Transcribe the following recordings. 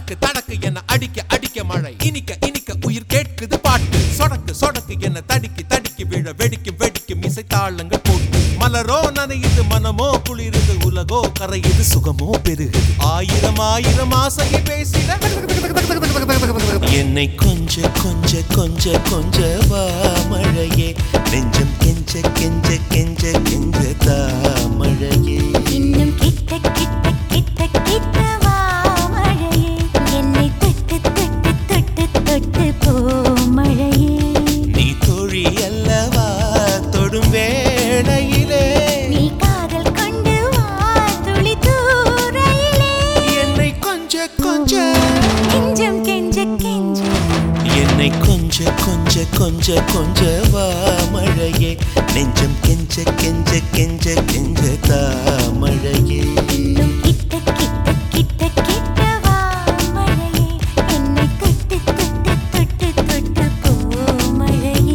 தடக்கு தடக்கு என்ன அடிக்க அடிக்க மழை இனிக்க இனிக்க உயிர் கேட்குது பாட்டு சொடக்கு சொடக்கு என்ன தடிக்கி தடிக்கி விழ வெடிக்கும் வெடிக்கும் இசை தாளங்கள் போட்டு மலரோ நனையுது மனமோ குளிருது உலகோ கரையுது சுகமோ பெருகுது ஆயிரம் ஆயிரம் ஆசையை பேசிட என்னை கொஞ்ச கொஞ்ச கொஞ்ச கொஞ்ச வா மழையே நெஞ்சம் கெஞ்ச கெஞ்ச கெஞ்ச கெஞ்ச தா மழையே இன்னும் கிட்ட கிட்ட கிட்ட கிட்ட வா மழையே என்னை தொட்டு தொட்டு தொட்டு தொட்டு போ மழையே நீ தோழி அல்லவா தொடும் வேளையிலே நீ காதல் கொண்டு வா துளி தூரையிலே என்னை கொஞ்ச கொஞ்ச கெஞ்சம் கெஞ்ச கெஞ்ச என்னை கொஞ்ச கொஞ்ச கொஞ்ச கொஞ்ச வா மழையே நெஞ்சம் கெஞ்ச கெஞ்ச கெஞ்ச கெஞ்ச தா மழையே இன்னும் கிட்ட கிட்ட கிட்ட கிட்ட வா மழையே என்னை தொட்டு தொட்டு தொட்டு தொட்டு போ மழையே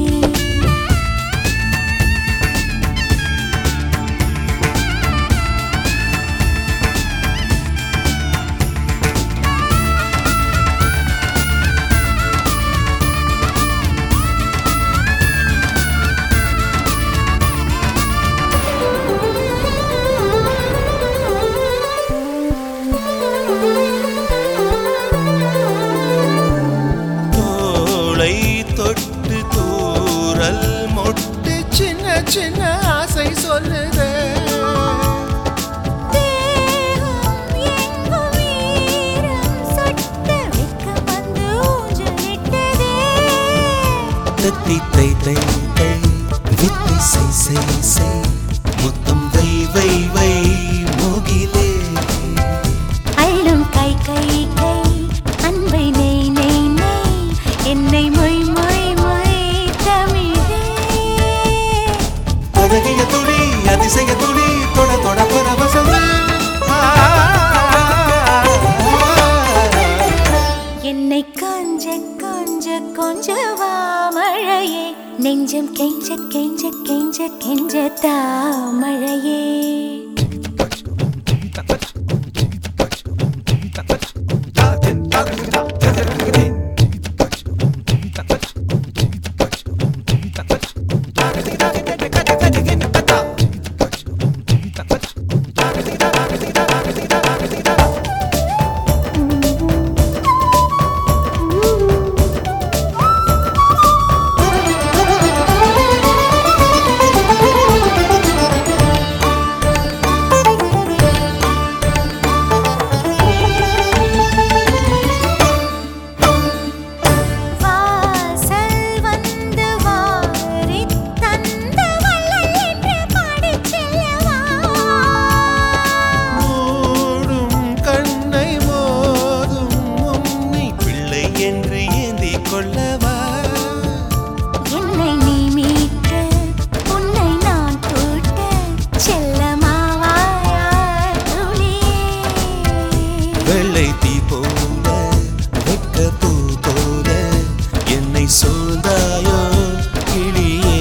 தோளை தொட்டு தூரல் மொட்டு சின்ன சின்ன ஆசை சொல்லுதே தேகம் எங்கும் ஈரம் சொட்ட வெட்கம் வந்து ஊஞ்சலிட்டதே. தத்தி தை தை தை வித்தை சை சை சை முத்தம் வை வை வை முகிலே அள்ளும் கை கை கை அன்பை நெய் நெய் நெய் என்னை மொய் மொய் மொய் தமிழே அழகிய துளி அதிசய துளி தொட தொட பரவசமே ஆ. என்னை கொஞ்ச கொஞ்ச கொஞ்ச வா மழையே நெஞ்சம் கெஞ்ச கெஞ்ச கெஞ்ச கெஞ்ச தா மழையே வாசல் வந்து வாரித் தந்த வள்ளல் என்று பாடிச் செல்லவா மூடும் கண்ணை மோதும் உன்னை பிள்ளை என்று ஏந்தி கொள்ளவா என்னை நீ மீட்ட உன்னை நான் கூட்ட செல்லமாவாயா துளியே வெள்ளை தீ போல வெக்க பூ போல என்னை சூழ்ந்தாயோ கிளியே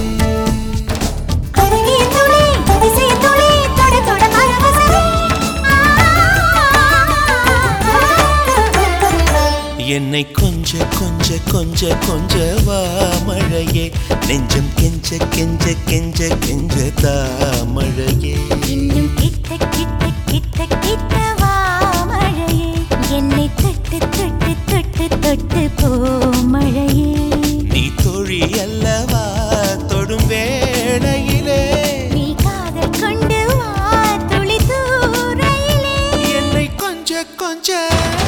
அழகிய துளி அதிசய துளி தொட தொட பரவசமே என்னை கொஞ்ச கொஞ்ச கொஞ்ச கொஞ்ச வா மழையே நெஞ்சம் கெஞ்ச கெஞ்ச கெஞ்ச கெஞ்ச தா மழையே இன்னும் கிட்ட கிட்ட கிட்ட கிட்ட வா மழையே என்னை தொட்டு தொட்டு தொட்டு தொட்டு போ மழையே நீ தோழி அல்லவா தொடும் வேளையிலே நீ காதல் கொண்டு வா துளி தூரையிலே என்னை கொஞ்ச கொஞ்ச